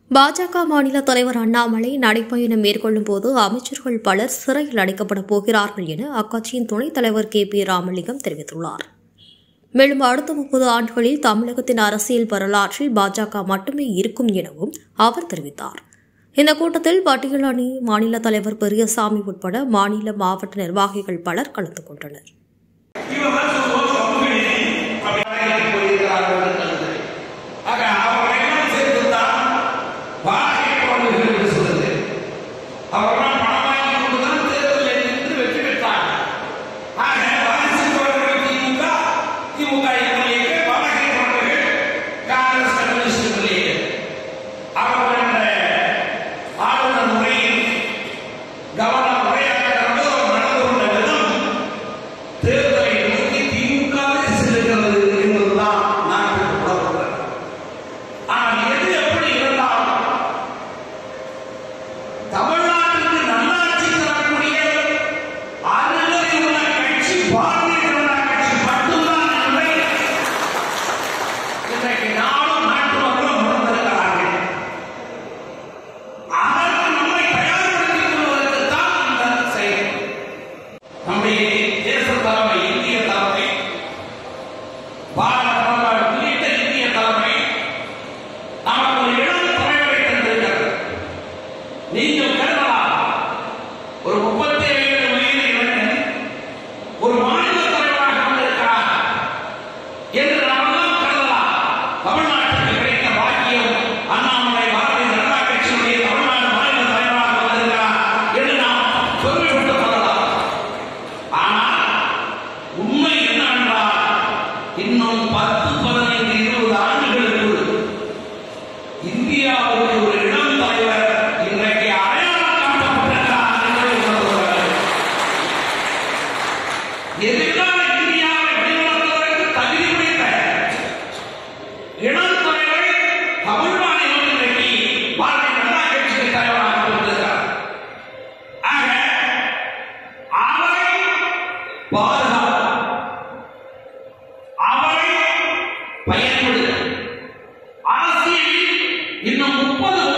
பாஜக மாநில தலைவர் அண்ணாமலை நடைப்பயணம் மேற்கொள்ளும் போது அமைச்சர்கள் பலர் சிறையில் அடைக்கப்பட போகிறார்கள் என அக்கட்சியின் துணைத் தலைவர் கே பி ராமலிங்கம் தெரிவித்துள்ளார் மேலும் அடுத்த முப்பது ஆண்டுகளில் தமிழகத்தின் அரசியல் வரலாற்றில் பாஜக மட்டுமே இருக்கும் எனவும் அவர் தெரிவித்தார் இந்த கூட்டத்தில் பட்டியல் அணி மாநில தலைவர் பெரியசாமி உட்பட மாநில மாவட்ட நிர்வாகிகள் பலர் கலந்து கொண்டனர் போயிருக்கிறார்கள் என்று ஆக அவர்கள் என்ன செய்திருந்தால் வாடகை குழந்தைகள் என்று சொல்லுது அவர்கள் பணம் வாங்கி கொண்டுதான் தேர்தலில் நின்று வெற்றி பெற்றார்கள் ஆக வாரிசு குழந்தைகள் திமுக திமுக எம்எல்ஏக்கள் வாடகை குழந்தைகள் காங்கிரஸ் கம்யூனிஸ்ட் எம்எல்ஏக்கள் அவர்கள் என்ற ஆளுநர் முறையில் கவர்னர் உரையாற்றுகிறது அவர் நடந்து கொண்ட விதம் தேர்தலை நோக்கி திமுகவே செல்கிறது என்பதுதான் நாட்டுக்கு புலப்படுகிறது ஆனால் எது எப்படி இருந்தாலும் தமிழ்நாட்டுக்கு நல்லாட்சி தரக்கூடிய அருகில் உள்ள கட்சி பாரதிய ஜனதா கட்சி மட்டும்தான் என்பதை இன்றைக்கு நாடும் நாட்டு மக்களும் உணர்ந்திருக்கிறார்கள் அதற்கு நம்மை தயார்படுத்திக் கொள்வதற்குத்தான் இந்த செயல் நம்முடைய தேச தலைமை இந்திய தலைமை பாரத பிரதமர் உள்ளிட்ட இந்திய தலைமை நமக்கு ஒரு இளம் தலைவரை தந்திருக்கிறது நீங்கள் கருதலாம் ஒரு முப்பத்தி ஏழு வயது இளைஞன் ஒரு மாநில தலைவராக வந்திருக்கிறார் என்று நாமெல்லாம் கருதலாம் தமிழ்நாட்டுக்கு கிடைத்த பாக்கியம் அண்ணாமலை பாரதிய ஜனதா கட்சியினுடைய தமிழ்நாடு மாநில தலைவராக வந்திருக்கிறார் என்று நாம் பெருமைப்பட்டு சொல்லலாம் ஆனால் உண்மை என்னவென்றால் இன்னும் பத்து பதினைந்து இருபது ஆண்டுகளுக்குள் இந்தியாவுக்கு ஒரு இளம் தலைவர் இன்றைக்கு அடையாளம் காட்டப்பட்டிருக்கிறார் என்பதை உணர்ந்துள்ளார்கள் எதிர்கால இந்தியாவை வழிநடத்துவதற்கு தகுதி படைத்த இளம் தலைவர் தமிழ் மாநிலம் இன்றைக்கு பாரதிய ஜனதா கட்சிக்கு தலைவராக வந்திருக்கிறார் ஆக அவரை பாதுகாப்பு அவரை பயன்படுத்த அரசியலில் இன்னும் முப்பது